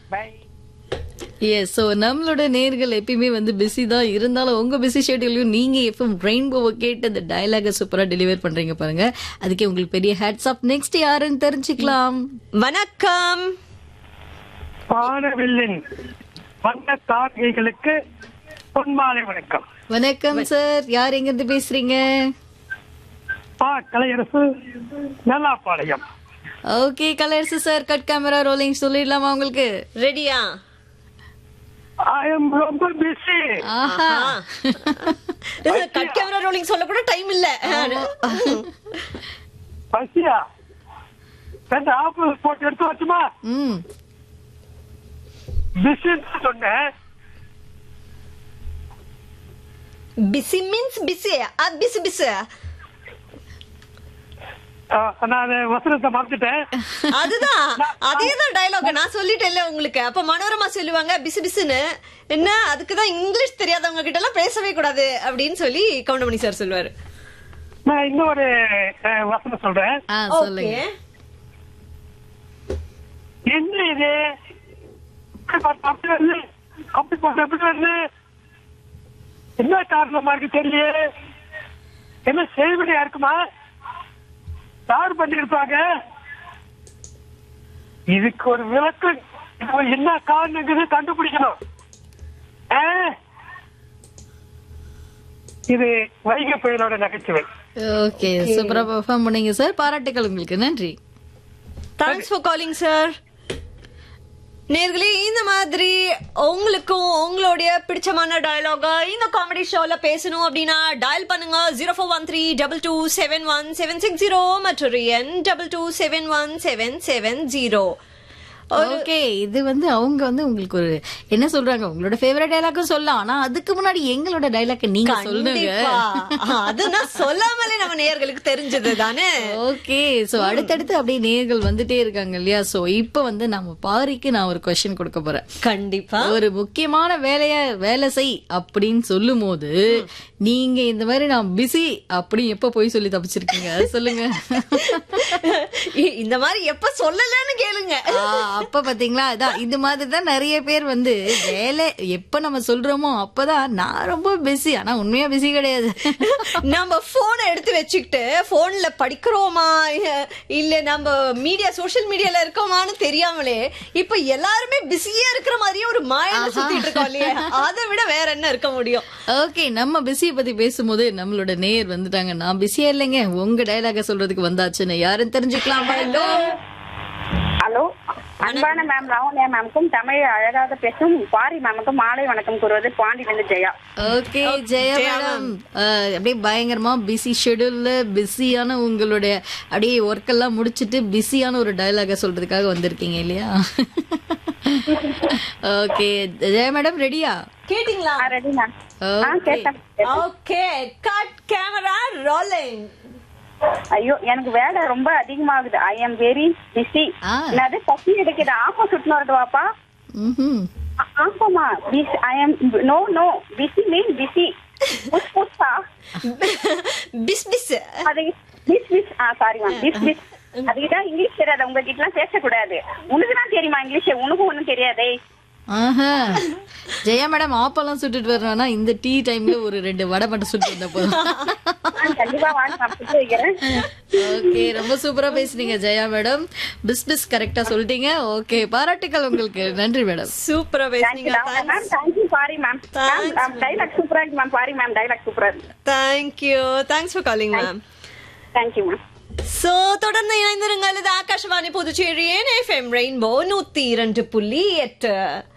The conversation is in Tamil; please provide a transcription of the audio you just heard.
பை எஸ் ஸோ நம்மளோட நேர்கள் எப்பயுமே வந்து பிஸி தான் இருந்தாலும் உங்க பிஸி ஷெட்யூலையும் நீங்க எஃப்எம் ரெயின்போவை கேட்டு அந்த டயலாக சூப்பரா டெலிவர் பண்றீங்க பாருங்க அதுக்கே உங்களுக்கு பெரிய ஹேட்ஸ் ஆஃப் நெக்ஸ்ட் யாருன்னு தெரிஞ்சுக்கலாம் வணக்கம் வானவில்லின் வண்ண கார்கைகளுக்கு பொன்மாலை வணக்கம் வணக்கம் சார் யார் எங்க இருந்து பேசுறீங்க பா Kalaiyarasu Nallapalayam okay colours sir cut camera rolling சொல்லிடலாமா உங்களுக்கு ரெடியா ஐ எம் ரொம்ப பிஸி ஆஹா கட் கேமரா ரோலிங் சொல்ல கூட டைம் இல்ல பசியா ரெண்டு ஆப்பு போட்டு எடுத்து வச்சுமா ம் பிஸின்னு சொன்னேன் busy means busy busy busy ஆ, நான் வசனத்தை மறந்துட்டேன் அதுதான் அதேதான் டயலாக் நான் சொல்லிட்டேன்ல உங்களுக்கு அப்ப மனோரமா சொல்லுவாங்க பிசு பிசுன்னு என்ன அதுக்குதான் இங்கிலீஷ் தெரியாதவங்க கிட்ட எல்லாம் பேசவே கூடாது அப்படின்னு சொல்லி கவுண்டமணி சார் சொல்லுவாரு நான் இன்னொரு அஹ், வசனம் சொல்றேன் ஆ சொல்லுங்க என்ன இது இப்படி பார்த்தா அப்படி வருது அப்படி பார்த்தா எப்படி வருது என்ன காரணமா இருக்கு தெரியல என்ன செய்வடியா இருக்குமா யார் பண்ணிருப்பாங்க இதுக்கு ஒரு விளக்கு இது என்ன காரணங்கிறது கண்டுபிடிக்கணும் ஆ? இது வைகை புயலோட நகைச்சுவை ஓகே சூப்பரா பெர்ஃபார்ம் பண்ணீங்க சார் பாராட்டுகள் உங்களுக்கு நன்றி தேங்க்ஸ் ஃபார் காலிங் சார் நேர்களே இந்த மாதிரி உங்களுக்கும் உங்களுடைய பிடிச்சமான டயலாக இந்த காமெடி ஷோல பேசணும் அப்படின்னா டயல் பண்ணுங்க zero four one three double two seven one seven six zero மற்றும் என் double two seven one seven seven zero okay இது வந்து அவங்க வந்து உங்களுக்கு ஒரு என்ன சொல்றாங்க உங்களோட ஃபேவரட் டைலாக்கும் சொல்லலாம் ஆனா அதுக்கு முன்னாடி எங்களோட டைலாக் நீங்க சொல்லுங்க அதுனா சொல்லாமலே நம்ம நேயர்களுக்கு தெரிஞ்சது தானே ஓகே சோ அடுத்தடுத்து அப்படியே நேர்கள் வந்துட்டே இருக்காங்க இல்லையா சோ இப்போ வந்து நம்ம பாரிக்கு நான் ஒரு கொஸ்டின் கொடுக்க போறேன் கண்டிப்பா ஒரு முக்கியமான வேலைய வேலை செய் அப்படின்னு சொல்லும் போது நீங்க இந்த மாதிரி நான் பிஸி அப்படி எப்ப போய் சொல்லி தப்பிச்சிருக்கீங்க அது சொல்லுங்க இந்த மாதிரி எப்ப சொல்லலன்னு கேளுங்க ஆ, அப்ப பாத்தீங்களா அதான் இந்த மாதிரி தான் நிறைய பேர் வந்து வேலை எப்ப நம்ம சொல்றோமோ அப்பதான் நான் ரொம்ப பிஸி ஆனா உண்மையா பிஸி கிடையாது நம்ம போனை எடுத்து வச்சுக்கிட்டு போன்ல படிக்கிறோமா இல்ல நம்ம மீடியா சோஷியல் மீடியால இருக்கோமான்னு தெரியாமலே இப்ப எல்லாருமே பிஸியா இருக்கிற மாதிரியே ஒரு மாயில சுத்திட்டு இருக்கோம் இல்லையா அதை விட வேற என்ன இருக்க முடியும் ஓகே நம்ம பிஸியை பத்தி பேசும்போது நம்மளோட நேயர் வந்துட்டாங்க நான் பிஸியா இல்லைங்க உங்க டயலாக சொல்றதுக்கு வந்தாச்சுன்னு யாருன்னு தெரிஞ்சுக்கலாம் ஹலோ அன்பான மேம் லாவண்யா மேம்க்கும் தமிழ் அழகாக பேசும் பாரி மேமுக்கும் மாலை வணக்கம் கூறுவது பாண்டியிலிருந்து ஜெயா ஓகே ஜெயா மேடம் அப்படியே பயங்கரமா பிஸி ஷெடியூல்ல பிஸியான உங்களுடைய அப்படியே ஒர்க் எல்லாம் முடிச்சிட்டு பிஸியான ஒரு டயலாக சொல்றதுக்காக வந்திருக்கீங்க இல்லையா ஓகே ஜெயா மேடம் ரெடியா கேட்டீங்களா ரெடி மேம் ஆ Okay. கேட்டேன் ஓகே கட் கேமரா ரோலிங் ஐயோ எனக்கு வேலை ரொம்ப அதிகமாகுது ஐ எம் வெரி பிஸி ஆ. என்னது பசி எடுக்குது ஆப்போசிட்னு வருதுவாப்பா ம்ஹும். ஆமாமா பிஸ் I am no no busy mean busy புஷ் புஷ்ஷா பிஸ் பிஸ் அது பிஸ் பிஸ் ஆ சாரி மேம் பிஸ் பிஸ் அதுக்குதான் இங்கிலீஷ் தெரியாது உங்ககிட்ட எல்லாம் பேசக்கூடாது உனக்கு தான் தெரியுமா இங்கிலீஷ் உனக்கும் ஒண்ணும் தெரியாதே ஆஹா. ஜெயா மேடம் ஆப்பெல்லாம் சுட்டுட்டு வர்றானா இந்த டீ டைம்ல ஒரு ரெண்டு வடை மட்டும் சுட்டு வந்த போதும் ஆ, கண்டிப்பா வாங்க நான் புட்டு வைக்கிறேன் ஓகே ரொம்ப சூப்பரா பேசுனீங்க ஜெயா மேடம் பிஸ் பிஸ் கரெக்டா சொல்லிட்டீங்க ஓகே பாராட்டுக்கள் உங்களுக்கு நன்றி மேடம் சூப்பரா பேசுனீங்க ma'am thank you sorry ma'am ma'am dialogue சூப்பரா இருக்கு மேம் சாரி மேம் டைலாக் சூப்பரா இருக்கு thank you thanks for calling ma'am thank you ma'am so தொடர்ந்து இணைந்திருங்கள் இது ஆகாஷவாணி புதுச்சேரி எஃப்எம் ரெயின்போ நூத்தி இரண்டு புள்ளி எட்டு